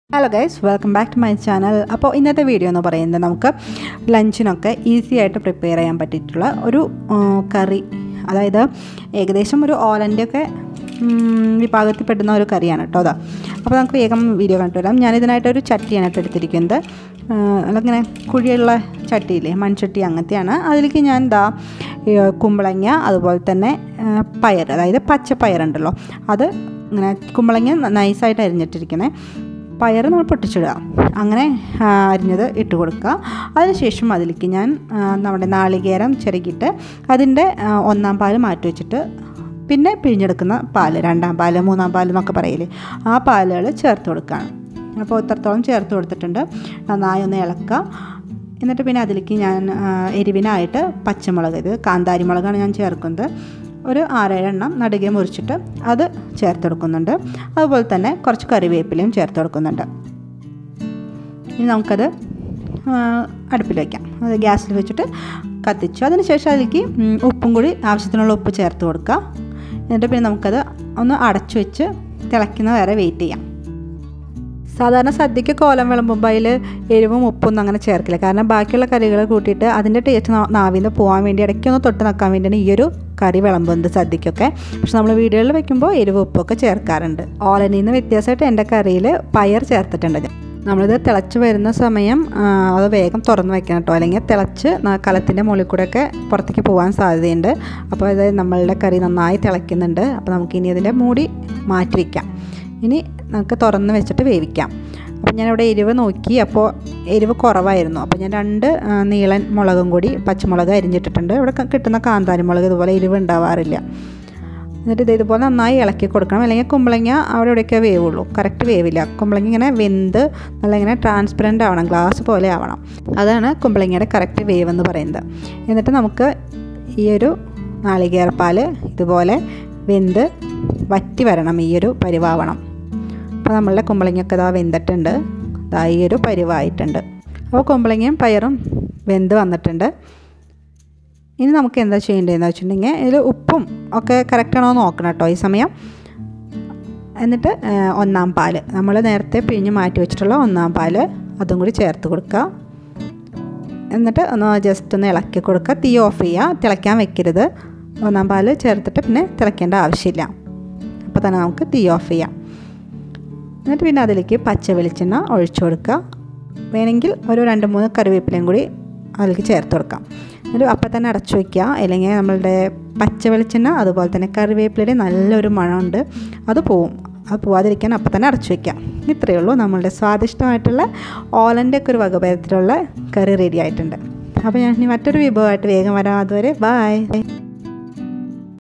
Hello guys welcome back to my channel അപ്പോൾ ഇന്നത്തെ video എന്ന് പറയുന്നത് നമുക്ക് ലഞ്ചിനൊക്കെ ഈസി ആയിട്ട് പ്രിപ്പയർ ചെയ്യാൻ പറ്റിയിട്ടുള്ള ഒരു ആ, കറി അതായത് ഏകദേശം ഒരു ഓലൻ്റെയൊക്കെ വിഭാഗത്തിൽ പെടുന്ന ഒരു കറിയാണ് കേട്ടോ അതാ അപ്പോൾ നമുക്ക് വേഗം വീഡിയോ കണ്ടു വരാം ഞാനിതിനായിട്ടൊരു ചട്ടിയാണ് കേട്ടോ എടുത്തിരിക്കുന്നത് ആ, അതിങ്ങനെ കുഴിയുള്ള ചട്ടിയില്ലേ മൺചട്ടി അങ്ങനത്തെയാണ് അതിലേക്ക് ഞാൻ ദാ ഈ കുമ്പളങ്ങ അതുപോലെ തന്നെ ആ, പയർ അതായത് പച്ചപ്പയറുണ്ടല്ലോ അത് ഇങ്ങനെ കുമ്പളങ്ങ നൈസായിട്ട് അരിഞ്ഞിട്ടിരിക്കുന്നത് പയർ നമ്മൾ പൊട്ടിച്ചിടുക അങ്ങനെ ആ, അരിഞ്ഞത് ഇട്ട് കൊടുക്കുക അതിനുശേഷം അതിലേക്ക് ഞാൻ ആ, നമ്മുടെ നാളികേരം ചിരകിയിട്ട് അതിൻ്റെ ആ, ഒന്നാം പാല് മാറ്റി വെച്ചിട്ട് പിന്നെ പിഴിഞ്ഞെടുക്കുന്ന പാല് രണ്ടാം പാല് മൂന്നാം പാല് എന്നൊക്കെ പറയില്ലേ ആ പാലുകൾ ചേർത്ത് കൊടുക്കുകയാണ് അപ്പോൾ ഇത്രത്തോളം ചേർത്ത് കൊടുത്തിട്ടുണ്ട് നന്നായി ഒന്ന് ഇളക്കുക എന്നിട്ട് പിന്നെ അതിലേക്ക് ഞാൻ ആ, എരിവിനായിട്ട് പച്ചമുളക് ഇത് കാന്താരി മുളകാണ് ഞാൻ ചേർക്കുന്നത് ഒരു ആറേഴെണ്ണം നടുകെ മുറിച്ചിട്ട് അത് ചേർത്ത് കൊടുക്കുന്നുണ്ട് അതുപോലെ തന്നെ കുറച്ച് കറിവേപ്പിലയും ചേർത്ത് കൊടുക്കുന്നുണ്ട് ഇനി നമുക്കത് ആ, അടുപ്പിൽ വയ്ക്കാം അത് ഗ്യാസിൽ വെച്ചിട്ട് കത്തിച്ചു അതിനുശേഷം അതിലേക്ക് ഉം, ഉപ്പും കൂടി ആവശ്യത്തിനുള്ള ഉപ്പ് ചേർത്ത് കൊടുക്കുക എന്നിട്ട് പിന്നെ നമുക്കത് ഒന്ന് അടച്ചു വെച്ച് തിളയ്ക്കുന്ന വരെ വെയിറ്റ് ചെയ്യാം സാധാരണ സദ്യക്ക് കോലം വിളമ്പുമ്പോൾ അതിൽ എരിവും ഉപ്പൊന്നും അങ്ങനെ ചേർക്കില്ല കാരണം ബാക്കിയുള്ള കറികൾ കൂട്ടിയിട്ട് അതിൻ്റെ ടേസ്റ്റ് നാവിൽ നിന്ന് പോകാൻ വേണ്ടി ഇടയ്ക്കൊന്ന് തൊട്ട് നിൽക്കാൻ വേണ്ടിയാണ് ഈ ഒരു കറി വിളമ്പുന്നത് സദ്യക്കൊക്കെ പക്ഷെ നമ്മൾ വീടുകളിൽ വെക്കുമ്പോൾ എരിവ് ഉപ്പൊക്കെ ചേർക്കാറുണ്ട് ഓലനിൽ നിന്ന് വ്യത്യാസമായിട്ട് എൻ്റെ കറിയിൽ പയർ ചേർത്തിട്ടുണ്ട് ഞാൻ. നമ്മളിത് തിളച്ച് വരുന്ന സമയം ആ, അത് വേഗം തുറന്ന് വെക്കണം കേട്ടോ അല്ലെങ്കിൽ തിളച്ച് ന- കലത്തിൻ്റെ മുകളിൽ കൂടെയൊക്കെ പുറത്തേക്ക് പോകാൻ സാധ്യതയുണ്ട് അപ്പോൾ ഇത് നമ്മളുടെ കറി നന്നായി തിളയ്ക്കുന്നുണ്ട് അപ്പോൾ നമുക്ക് ഇനി അതിൻ്റെ മൂടി മാറ്റി വയ്ക്കാം ഇനി നമുക്ക് തുറന്ന് വെച്ചിട്ട് വേവിക്കാം അപ്പോൾ ഞാനിവിടെ എരിവ് നോക്കി അപ്പോൾ എരിവ് കുറവായിരുന്നു അപ്പോൾ ഞാൻ രണ്ട് ആ, നീളൻ മുളകും കൂടി പച്ചമുളക് അരിഞ്ഞിട്ടിട്ടുണ്ട് ഇവിടെ ക- കിട്ടുന്ന കാന്താരി മുളക് ഇതുപോലെ എരിവ് ഉണ്ടാവാറില്ല എന്നിട്ട് ഇത് ഇതുപോലെ നന്നായി ഇളക്കി കൊടുക്കണം അല്ലെങ്കിൽ കുമ്പളങ്ങ അവിടെ ഇവിടെയൊക്കെ വേവുള്ളൂ കറക്റ്റ് വേവില്ല കുമ്പളങ്ങ ഇങ്ങനെ വെന്ത് നല്ല ഇങ്ങനെ ട്രാൻസ്പെറൻ്റ് ആവണം ഗ്ലാസ് പോലെ ആവണം അതാണ് കുമ്പളങ്ങയുടെ കറക്റ്റ് വേവ് എന്ന് പറയുന്നത് എന്നിട്ട് നമുക്ക് ഈ ഒരു നാളികേരപ്പാൽ ഇതുപോലെ വെന്ത് വറ്റി വരണം ഈ ഒരു പരിവാവണം അപ്പോൾ നമ്മളുടെ കുമ്പളങ്ങയൊക്കെ ഇതാ വെന്തിട്ടുണ്ട് ഇതാ ഈ ഒരു പരിവായിട്ടുണ്ട് അപ്പോൾ കുമ്പളങ്ങയും പയറും വെന്ത് വന്നിട്ടുണ്ട് ഇനി നമുക്ക് എന്താ ചെയ്യേണ്ടതെന്ന് വെച്ചിട്ടുണ്ടെങ്കിൽ ഇതിൽ ഉപ്പും ഒക്കെ കറക്റ്റാണോ എന്ന് നോക്കണം കേട്ടോ ഈ സമയം എന്നിട്ട് ആ, ഒന്നാം പാല് നമ്മൾ നേരത്തെ പിഴിഞ്ഞ് മാറ്റി വെച്ചിട്ടുള്ള ഒന്നാം പാല് അതും കൂടി ചേർത്ത് കൊടുക്കുക എന്നിട്ട് ഒന്ന് ജസ്റ്റ് ഒന്ന് ഇളക്കി കൊടുക്കുക തീ ഓഫ് ചെയ്യുക തിളയ്ക്കാൻ വെക്കരുത് ഒന്നാം പാല് ചേർത്തിട്ട് പിന്നെ തിളയ്ക്കേണ്ട ആവശ്യമില്ല അപ്പോൾ തന്നെ നമുക്ക് തീ ഓഫ് ചെയ്യാം എന്നിട്ട് പിന്നെ അതിലേക്ക് പച്ച വെളിച്ചെണ്ണ ഒഴിച്ചു കൊടുക്കുക വേണമെങ്കിൽ ഒരു രണ്ട് മൂന്ന് കറിവേപ്പിലയും കൂടി അതിലേക്ക് ചേർത്ത് കൊടുക്കാം എന്നിട്ട് അപ്പം തന്നെ അടച്ചു വയ്ക്കുക അല്ലെങ്കിൽ നമ്മളുടെ പച്ച വെളിച്ചെണ്ണ അതുപോലെ തന്നെ കറിവേപ്പിലയുടെ നല്ലൊരു മണമുണ്ട് അത് പോവും അത് പോവാതിരിക്കാൻ അപ്പം തന്നെ അടച്ചു വയ്ക്കാം ഇത്രയേ ഉള്ളൂ നമ്മളുടെ സ്വാദിഷ്ടമായിട്ടുള്ള ഓലൻ്റെ ഒക്കെ ഒരു വകഭേദത്തിലുള്ള കറി റെഡി ആയിട്ടുണ്ട് അപ്പോൾ ഞാൻ ഇനി മറ്റൊരു വിഭവമായിട്ട് വേഗം വരാം അതുവരെ ബായ്